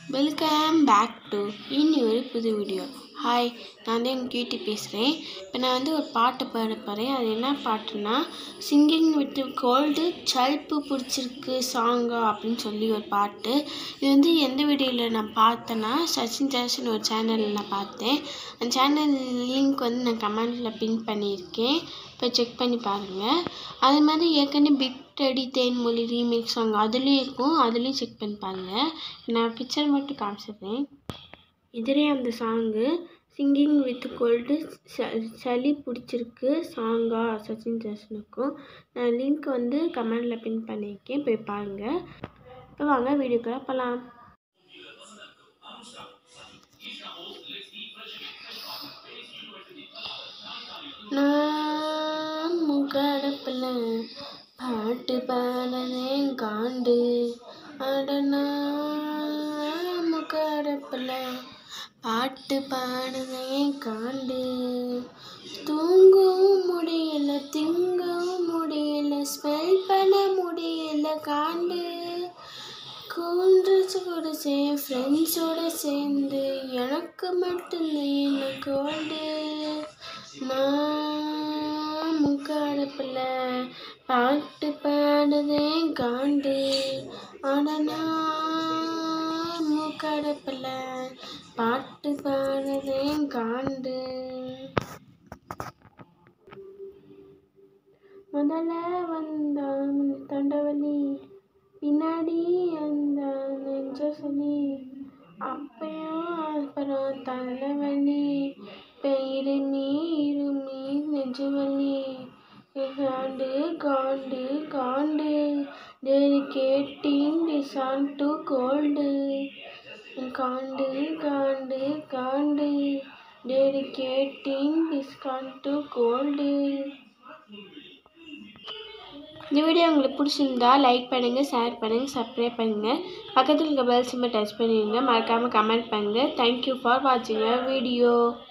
welcome back to இனி ஒரு புது வீடியோ ஹாய் நான் தான் உங்கள் கியூட்டி பேசுகிறேன் இப்போ நான் வந்து ஒரு பாட்டு பாட போகிறேன் அது என்ன பாட்டுனா சிங்கிங் வித் கோல்டு சல்ப்பு பிடிச்சிருக்கு சாங்கா அப்படின்னு சொல்லி ஒரு பாட்டு இது வந்து எந்த வீடியோவில் நான் பார்த்தேன்னா சச்சின் ஜாசன் ஒரு சேனலில் நான் பார்த்தேன் அந்த சேனல் லிங்க் வந்து நான் கமெண்டில் பின் பண்ணியிருக்கேன் இப்போ செக் பண்ணி பாருங்கள் அது மாதிரி ஏற்கனவே பிட் அடி தேன்மொழி ரீமேக் சாங் அதுலேயும் இருக்கும் அதுலேயும் செக் பண்ணி பாருங்கள் நான் பிக்சர் மட்டும் காமிச்சிடுறேன் இதுலே அந்த சாங்கு சிங்கிங் வித் கோல்டு சளி பிடிச்சிருக்கு சாங்கா சச்சின் ஜாசனுக்கும் நான் லிங்க் வந்து கமெண்டில் பின் பண்ணியிருக்கேன் போய் பாருங்கள் இப்போ வாங்க வீடியோக்குள்ளே போகலாம் நான் முகடப்பில் பாட்டு பாடுறேன் காண்டு அடனா முகடப்பில் பாட்டு பாடுறேன் காண்டு தூங்கவும் முடியல திங்கவும் முடியல ஸ்மெல் பண்ண முடியல காண்டு கூன்றுச்சு கூட சே ஃப்ரெண்ட்ஸோட சேர்ந்து எனக்கு மட்டும்தான் எனக்கு ஓடு நான் முக்கடப்பில் பாட்டு பாடுதேன் காண்டு ஆடனா முக்கடப்பில் பாட்டு பாடுதேன் காண்டு முதல்ல வந்தான் தொண்டவலி பின்னாடி அந்த நெஞ்ச சொல்லி அப்பயும் அப்புறம் தலைவலி இப்போ இருமி இருமி நெஞ்சு வலி காண்டு காண்டு காண்டு dedicating this on to cold காண்டு காண்டு காண்டு dedicating this on to cold இந்த வீடியோ உங்களுக்கு பிடிச்சிருந்தா லைக் பண்ணுங்கள் ஷேர் பண்ணுங்கள் சப்ஸ்கிரைப் பண்ணுங்கள் பக்கத்தில் இருக்க பெல் சிம்மை டச் பண்ணிடுங்க மறக்காமல் கமெண்ட் பண்ணுங்கள் தேங்க்யூ ஃபார் வாட்சிங் வீடியோ